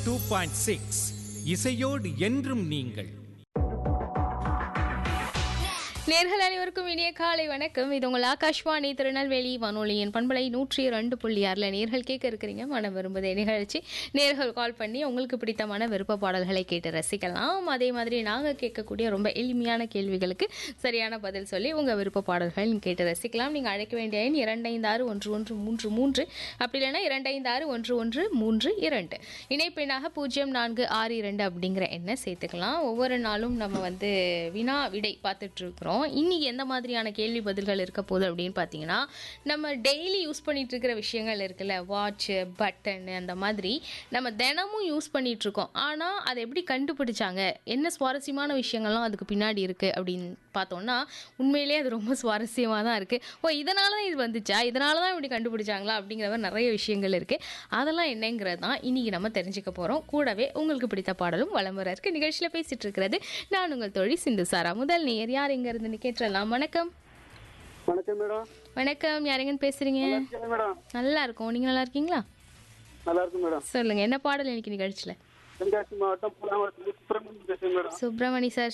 two point six இசையோடு என்றும் நீங்கள் நேர்கள் அனைவருக்கும் இனிய காலை வணக்கம் இது உங்கள் ஆகாஷ்வாணி திருநெல்வேலி வானொலியின் பண்பலை நூற்றி ரெண்டு புள்ளி ஆறில் நேர்கள் கேட்க இருக்கிறீங்க மன விரும்புதே நிகழ்ச்சி நேர்கள் கால் பண்ணி உங்களுக்கு பிடித்தமான விருப்ப பாடல்களை கேட்டு ரசிக்கலாம் அதே மாதிரி நாங்கள் கேட்கக்கூடிய ரொம்ப எளிமையான கேள்விகளுக்கு சரியான பதில் சொல்லி உங்கள் விருப்ப பாடல்கள் கேட்டு ரசிக்கலாம் நீங்கள் அழைக்க வேண்டிய எண் இரண்டைந்து ஆறு ஒன்று ஒன்று மூன்று மூன்று அப்படி இல்லைன்னா இரண்டைந்து ஆறு ஒன்று ஒன்று மூன்று இரண்டு இணைப்பெண்ணாக பூஜ்ஜியம் நான்கு ஆறு இரண்டு அப்படிங்கிற எண்ணை சேர்த்துக்கலாம் ஒவ்வொரு நாளும் நம்ம வந்து வினா விடை பார்த்துட்டு இருக்கிறோம் இன்னைக்கு எந்த மாதிரியான கேள்வி பதில்கள் இருக்க போகுது அப்படின்னு பார்த்தீங்கன்னா நம்ம டெய்லி யூஸ் பண்ணிட்டு இருக்கிற விஷயங்கள் இருக்குல்ல வாட்சு பட்டன் அந்த மாதிரி நம்ம தினமும் யூஸ் பண்ணிட்டு இருக்கோம் ஆனால் அதை எப்படி கண்டுபிடிச்சாங்க என்ன சுவாரஸ்யமான விஷயங்கள்லாம் அதுக்கு பின்னாடி இருக்கு அப்படின்னு பார்த்தோம்னா உண்மையிலேயே அது ரொம்ப சுவாரஸ்யமாக தான் இருக்கு ஓ இதனால தான் இது வந்துச்சா இதனால தான் இப்படி கண்டுபிடிச்சாங்களா அப்படிங்கிற மாதிரி நிறைய விஷயங்கள் இருக்கு அதெல்லாம் என்னங்கிறது தான் இன்னைக்கு நம்ம தெரிஞ்சுக்க போகிறோம் கூடவே உங்களுக்கு பிடித்த பாடலும் வலம் வர இருக்கு நிகழ்ச்சியில் பேசிட்டு இருக்கிறது நான் உங்கள் தோழி சிந்து சாரா முதல் நேர் யார் எங்க இருந்து கேட்டுடலாம் வணக்கம் வணக்கம் மேடம் வணக்கம் யாரெங்கன்னு பேசுறீங்க இருக்கீங்களா மேடம் நல்லா இருக்கோம் நீங்க நல்லா இருக்கீங்களா நல்லா இருக்கும் மேடம் சொல்லுங்க என்ன பாடல் இன்னைக்கு நிகழ்ச்சியில் தென்காசி மாவட்டம் புலாமரத்துல சுப்பிரமணியம் பேசுறேன் மேடம் சுப்பிரமணி சார்